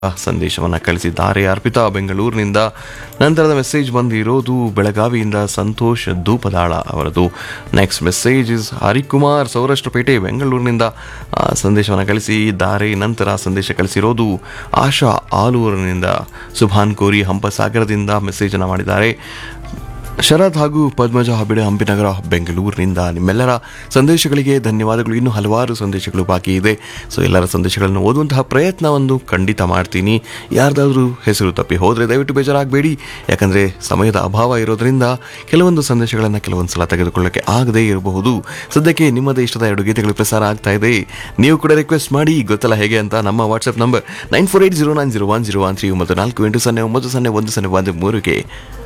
ಸಂದೇಶವನ್ನು ಕಳಿಸಿದ್ದಾರೆ ಅರ್ಪಿತಾ ಬೆಂಗಳೂರಿನಿಂದ ನಂತರದ ಮೆಸೇಜ್ ಬಂದಿರೋದು ಬೆಳಗಾವಿಯಿಂದ ಸಂತೋಷ್ ಧೂಪದಾಳ ಅವರದು next message is Harikumar Saurashtrapete ಬೆಂಗಳೂರಿನಿಂದ ಆ, ಸಂದೇಶವನ್ನು ಕಳಿಸಿದ್ದಾರೆ ನಂತರ ಸಂದೇಶ ಕಳಿಸಿರೋದು ಆಶಾ ಆಲೂರಿನಿಂದ ಸುಭಾನ್ ಕೋರಿ ಹಂಪಸಾಗರದಿಂದ ಮೆಸೇಜನ್ನು ಮಾಡಿದ್ದಾರೆ ಶರತ್ ಹಾಗೂ ಪದ್ಮಜ ಹಬ್ಬಿಡೆ ಹಂಪಿನಗರ ಬೆಂಗಳೂರಿನಿಂದ ನಿಮ್ಮೆಲ್ಲರ ಸಂದೇಶಗಳಿಗೆ ಧನ್ಯವಾದಗಳು ಇನ್ನೂ ಹಲವಾರು ಸಂದೇಶಗಳು ಬಾಕಿ ಇದೆ ಸೊ ಎಲ್ಲರ ಸಂದೇಶಗಳನ್ನು ಓದುವಂತಹ ಪ್ರಯತ್ನವನ್ನು ಖಂಡಿತ ಮಾಡ್ತೀನಿ ಯಾರ್ದಾದ್ರೂ ಹೆಸರು ತಪ್ಪಿ ಹೋದರೆ ದಯವಿಟ್ಟು ಬೇಜಾರಾಗಬೇಡಿ ಯಾಕಂದರೆ ಸಮಯದ ಅಭಾವ ಇರೋದ್ರಿಂದ ಕೆಲವೊಂದು ಸಂದೇಶಗಳನ್ನು ಕೆಲವೊಂದು ಸಲ ತೆಗೆದುಕೊಳ್ಳಕ್ಕೆ ಆಗದೇ ಇರಬಹುದು ಸದ್ಯಕ್ಕೆ ನಿಮ್ಮದೇ ಇಷ್ಟದ ಎರಡು ಗೀತೆಗಳು ಪ್ರಸಾರ ಆಗ್ತಾ ಇದೆ ನೀವು ಕೂಡ ರಿಕ್ವೆಸ್ಟ್ ಮಾಡಿ ಗೊತ್ತಲ್ಲ ಹೇಗೆ ಅಂತ ನಮ್ಮ WhatsApp number nine four eight zero nine zero one zero one three ಒಂಬತ್ತು ನಾಲ್ಕು ಎಂಟು ಸೊನ್ನೆ ಒಂಬತ್ತು ಸೊನ್ನೆ ಒಂದು ಸೊನ್ನೆ ಒಂದು ಮೂರುಗೆ